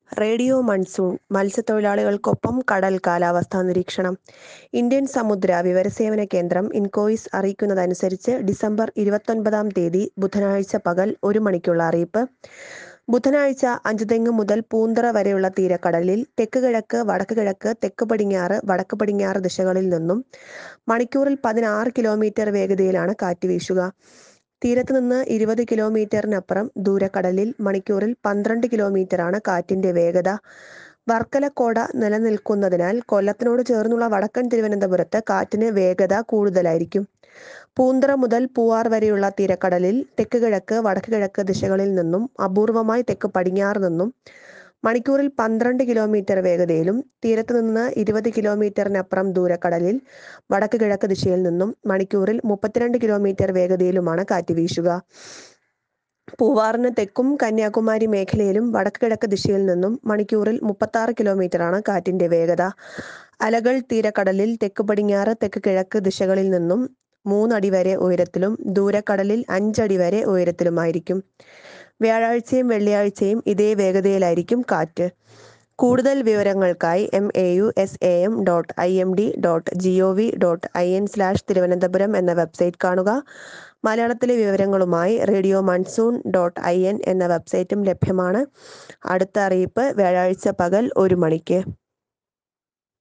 radio monsoon മത്സ്യത്തൊഴിലാളികൾക്കൊപ്പം കടൽ കാലാവസ്ഥാ നിരീക്ഷണം ഇന്ത്യൻ സമുദ്ര വിവരസേവന കേന്ദ്രം ഇൻകോയിസ് അറിയിക്കുന്നതനുസരിച്ച് ഡിസംബർ ഇരുപത്തൊൻപതാം തീയതി ബുധനാഴ്ച പകൽ ഒരു മണിക്കുള്ള അറിയിപ്പ് ബുധനാഴ്ച അഞ്ചുതെങ്ങ് മുതൽ പൂന്തറ വരെയുള്ള തീരക്കടലിൽ തെക്ക് കിഴക്ക് വടക്ക് കിഴക്ക് തെക്ക് പടിഞ്ഞാറ് വടക്ക് പടിഞ്ഞാറ് ദിശകളിൽ നിന്നും മണിക്കൂറിൽ പതിനാറ് കിലോമീറ്റർ വേഗതയിലാണ് കാറ്റ് വീശുക തീരത്ത് നിന്ന് ഇരുപത് കിലോമീറ്ററിനപ്പുറം ദൂരക്കടലിൽ മണിക്കൂറിൽ പന്ത്രണ്ട് കിലോമീറ്ററാണ് കാറ്റിന്റെ വേഗത വർക്കലക്കോട നിലനിൽക്കുന്നതിനാൽ കൊല്ലത്തിനോട് ചേർന്നുള്ള വടക്കൻ തിരുവനന്തപുരത്ത് കാറ്റിന് വേഗത കൂടുതലായിരിക്കും പൂന്തറ മുതൽ പൂവാർ വരെയുള്ള തീരക്കടലിൽ തെക്ക് കിഴക്ക് വടക്ക് കിഴക്ക് ദിശകളിൽ നിന്നും അപൂർവമായി തെക്ക് പടിഞ്ഞാറ് നിന്നും മണിക്കൂറിൽ പന്ത്രണ്ട് കിലോമീറ്റർ വേഗതയിലും തീരത്ത് നിന്ന് ഇരുപത് കിലോമീറ്ററിനപ്പുറം ദൂരക്കടലിൽ വടക്ക് കിഴക്ക് ദിശയിൽ നിന്നും മണിക്കൂറിൽ മുപ്പത്തിരണ്ട് കിലോമീറ്റർ വേഗതയിലുമാണ് കാറ്റ് വീശുക പൂവാറിന് തെക്കും കന്യാകുമാരി മേഖലയിലും വടക്ക് കിഴക്ക് ദിശയിൽ നിന്നും മണിക്കൂറിൽ മുപ്പത്തി കിലോമീറ്ററാണ് കാറ്റിന്റെ വേഗത അലകൾ തീരക്കടലിൽ തെക്ക് പടിഞ്ഞാറ് തെക്ക് കിഴക്ക് ദിശകളിൽ നിന്നും മൂന്നടി വരെ ഉയരത്തിലും ദൂരക്കടലിൽ അഞ്ചടി വരെ ഉയരത്തിലുമായിരിക്കും വ്യാഴാഴ്ചയും വെള്ളിയാഴ്ചയും ഇതേ വേഗതയിലായിരിക്കും കാറ്റ് കൂടുതൽ വിവരങ്ങൾക്കായി M A U S A M dot I M D dot G O V dot I N slash Thiruvananthapuram എന്ന വെബ്സൈറ്റ് കാണുക മലയാളത്തിലെ വിവരങ്ങളുമായി radio monsoon dot I N എന്ന വെബ്സൈറ്റും ലഭ്യമാണ് അടുത്ത അറിയിപ്പ് വ്യാഴാഴ്ച പകൽ ഒരു മണിക്ക്